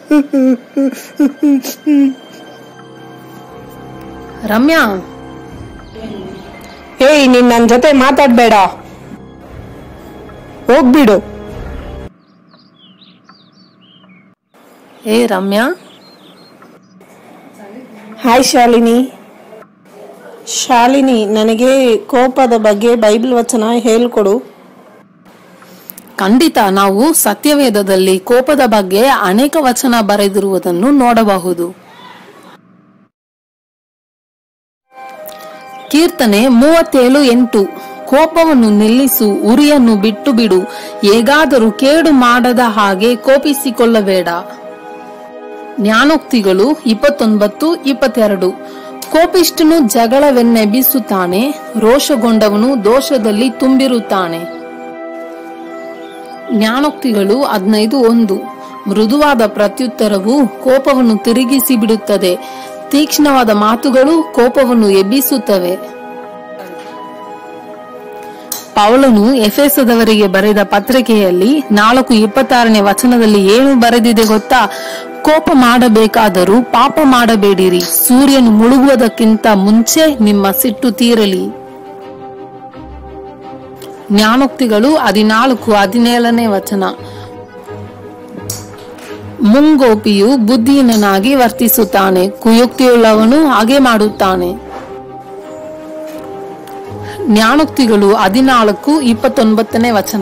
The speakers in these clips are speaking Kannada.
ರಮ್ಯಾ ಏಯ್ ನೀನ್ ನನ್ನ ಜೊತೆ ಮಾತಾಡ್ಬೇಡ ಹೋಗ್ಬಿಡು ಏ ರಮ್ಯಾ ಹಾಯ್ ಶಾಲಿನಿ ಶಾಲಿನಿ ನನಗೆ ಕೋಪದ ಬಗ್ಗೆ ಬೈಬಲ್ ವಚನ ಹೇಳ್ಕೊಡು ಖಂಡಿತ ನಾವು ಸತ್ಯವೇದದಲ್ಲಿ ಕೋಪದ ಬಗ್ಗೆ ಅನೇಕ ವಚನ ಬರೆದಿರುವುದನ್ನು ನೋಡಬಹುದು ಕೀರ್ತನೆ ಮೂವತ್ತೇಳು ಎಂಟು ಕೋಪವನ್ನು ನಿಲ್ಲಿಸು ಉರಿಯನ್ನು ಬಿಟ್ಟು ಬಿಡು ಹೇಗಾದರೂ ಕೇಡು ಮಾಡದ ಹಾಗೆ ಕೋಪಿಸಿಕೊಳ್ಳಬೇಡ ಜ್ಞಾನೋಕ್ತಿಗಳು ಇಪ್ಪತ್ತೊಂಬತ್ತು ಇಪ್ಪತ್ತೆರಡು ಕೋಪಿಷ್ಟನು ಜಗಳವೆನ್ನೆಬ್ಬಿಸುತ್ತಾನೆ ರೋಷಗೊಂಡವನು ದೋಷದಲ್ಲಿ ತುಂಬಿರುತ್ತಾನೆ ಜ್ಞಾನೋಕ್ತಿಗಳು ಹದಿನೈದು ಒಂದು ಮೃದುವಾದ ಪ್ರತ್ಯುತ್ತರವು ಕೋಪವನ್ನು ತಿರುಗಿಸಿ ಬಿಡುತ್ತದೆ ತೀಕ್ಷ್ಣವಾದ ಮಾತುಗಳು ಕೋಪವನ್ನು ಎಬ್ಬಿಸುತ್ತವೆ ಪೌಲನು ಎಫೆಸದವರಿಗೆ ಬರೆದ ಪತ್ರಿಕೆಯಲ್ಲಿ ನಾಲ್ಕು ಇಪ್ಪತ್ತಾರನೇ ವಚನದಲ್ಲಿ ಏನು ಬರೆದಿದೆ ಗೊತ್ತಾ ಕೋಪ ಮಾಡಬೇಕಾದರೂ ಪಾಪ ಮಾಡಬೇಡಿರಿ ಸೂರ್ಯನು ಮುಳುಗುವುದಕ್ಕಿಂತ ಮುಂಚೆ ನಿಮ್ಮ ಸಿಟ್ಟು ತೀರಲಿ ಜ್ಞಾನೋಕ್ತಿಗಳು ಹದಿನಾಲ್ಕು ಹದಿನೇಳನೇ ವಚನ ಮುಂಗೋಪಿಯು ಬುದ್ಧಿಹೀನನಾಗಿ ವರ್ತಿಸುತ್ತಾನೆ ಕುಯುಕ್ತಿಯುಳ್ಳವನು ಹಾಗೆ ಮಾಡುತ್ತಾನೆ ಜ್ಞಾನೋಕ್ತಿಗಳು ಹದಿನಾಲ್ಕು ಇಪ್ಪತ್ತೊಂಬತ್ತನೇ ವಚನ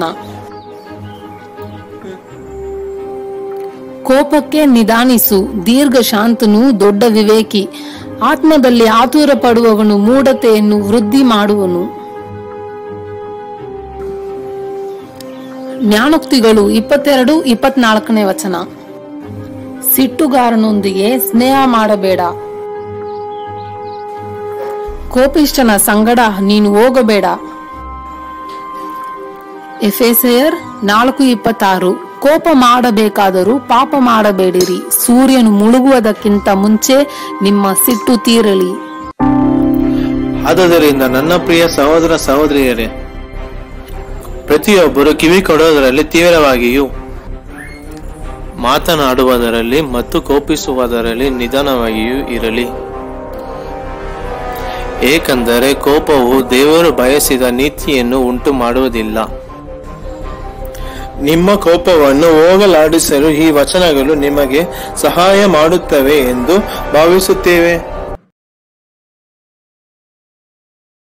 ಕೋಪಕ್ಕೆ ನಿಧಾನಿಸು ದೀರ್ಘ ಶಾಂತನು ದೊಡ್ಡ ವಿವೇಕಿ ಆತ್ಮದಲ್ಲಿ ಆತುರ ಪಡುವವನು ಮೂಢತೆಯನ್ನು ವೃದ್ಧಿ ಮಾಡುವನು ಜ್ಞಾನೋಕ್ತಿಗಳು ಇಪ್ಪತ್ತೆರಡು ಇಪ್ಪತ್ನಾಲ್ಕನೇ ವಚನ ಸಿಟ್ಟುಗಾರನೊಂದಿಗೆ ಸ್ನೇಹ ಮಾಡಬೇಡ ಕೋಪಿಷ್ಟನ ಸಂಗಡ ನೀನು ಹೋಗಬೇಡ ಎಫೆಸೆಯರ್ ನಾಲ್ಕು ಇಪ್ಪತ್ತಾರು ಕೋಪ ಮಾಡಬೇಕಾದರೂ ಪಾಪ ಮಾಡಬೇಡಿರಿ ಸೂರ್ಯನು ಮುಳುಗುವುದಕ್ಕಿಂತ ಮುಂಚೆ ನಿಮ್ಮ ಸಿಟ್ಟು ತೀರಲಿ ಆದುದರಿಂದ ನನ್ನ ಪ್ರಿಯ ಸಹೋದರ ಸಹೋದರಿಯರೇ ಪ್ರತಿಯೊಬ್ಬರು ಕಿವಿ ಕೊಡೋದರಲ್ಲಿ ತೀವ್ರವಾಗಿಯೂ ಮಾತನಾಡುವುದರಲ್ಲಿ ಮತ್ತು ಕೋಪಿಸುವುದರಲ್ಲಿ ನಿಧಾನವಾಗಿಯೂ ಇರಲಿ ಏಕೆಂದರೆ ಕೋಪವು ದೇವರು ಬಯಸಿದ ನೀತಿಯನ್ನು ಉಂಟು ಮಾಡುವುದಿಲ್ಲ ನಿಮ್ಮ ಕೋಪವನ್ನು ಹೋಗಲಾಡಿಸಲು ಈ ವಚನಗಳು ನಿಮಗೆ ಸಹಾಯ ಮಾಡುತ್ತವೆ ಎಂದು ಭಾವಿಸುತ್ತೇವೆ